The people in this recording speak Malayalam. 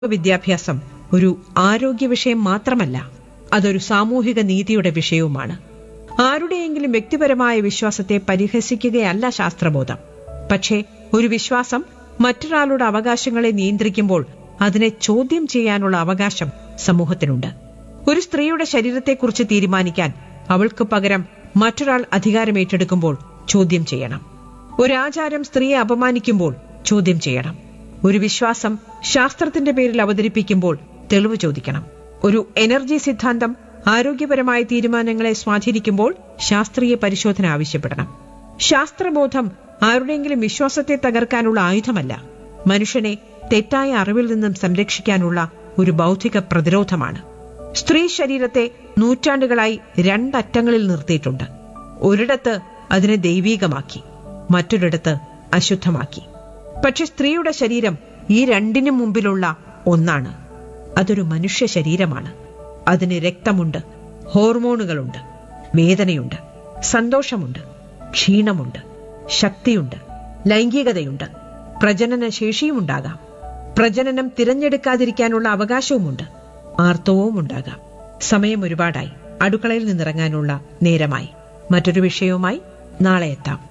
വിദ്യാഭ്യാസം ഒരു ആരോഗ്യ വിഷയം മാത്രമല്ല അതൊരു സാമൂഹിക നീതിയുടെ വിഷയവുമാണ് ആരുടെയെങ്കിലും വ്യക്തിപരമായ വിശ്വാസത്തെ പരിഹസിക്കുകയല്ല ശാസ്ത്രബോധം പക്ഷേ ഒരു വിശ്വാസം മറ്റൊരാളുടെ അവകാശങ്ങളെ നിയന്ത്രിക്കുമ്പോൾ അതിനെ ചോദ്യം ചെയ്യാനുള്ള അവകാശം സമൂഹത്തിനുണ്ട് ഒരു സ്ത്രീയുടെ ശരീരത്തെക്കുറിച്ച് തീരുമാനിക്കാൻ അവൾക്ക് പകരം മറ്റൊരാൾ അധികാരം ഏറ്റെടുക്കുമ്പോൾ ചോദ്യം ചെയ്യണം ഒരു ആചാരം സ്ത്രീയെ അപമാനിക്കുമ്പോൾ ചോദ്യം ചെയ്യണം ഒരു വിശ്വാസം ശാസ്ത്രത്തിന്റെ പേരിൽ അവതരിപ്പിക്കുമ്പോൾ തെളിവ് ചോദിക്കണം ഒരു എനർജി സിദ്ധാന്തം ആരോഗ്യപരമായ തീരുമാനങ്ങളെ സ്വാധീനിക്കുമ്പോൾ ശാസ്ത്രീയ പരിശോധന ആവശ്യപ്പെടണം ശാസ്ത്രബോധം ആരുടെയെങ്കിലും വിശ്വാസത്തെ തകർക്കാനുള്ള ആയുധമല്ല മനുഷ്യനെ തെറ്റായ അറിവിൽ നിന്നും സംരക്ഷിക്കാനുള്ള ഒരു ബൗദ്ധിക പ്രതിരോധമാണ് സ്ത്രീ ശരീരത്തെ നൂറ്റാണ്ടുകളായി രണ്ടറ്റങ്ങളിൽ നിർത്തിയിട്ടുണ്ട് ഒരിടത്ത് അതിനെ ദൈവീകമാക്കി മറ്റൊരിടത്ത് അശുദ്ധമാക്കി പക്ഷെ സ്ത്രീയുടെ ശരീരം ഈ രണ്ടിനും മുമ്പിലുള്ള ഒന്നാണ് അതൊരു മനുഷ്യ ശരീരമാണ് അതിന് രക്തമുണ്ട് ഹോർമോണുകളുണ്ട് വേദനയുണ്ട് സന്തോഷമുണ്ട് ക്ഷീണമുണ്ട് ശക്തിയുണ്ട് ലൈംഗികതയുണ്ട് പ്രജനന ശേഷിയുമുണ്ടാകാം പ്രജനനം തിരഞ്ഞെടുക്കാതിരിക്കാനുള്ള അവകാശവുമുണ്ട് ആർത്തവവും ഉണ്ടാകാം സമയം ഒരുപാടായി അടുക്കളയിൽ നിന്നിറങ്ങാനുള്ള നേരമായി മറ്റൊരു വിഷയവുമായി നാളെ എത്താം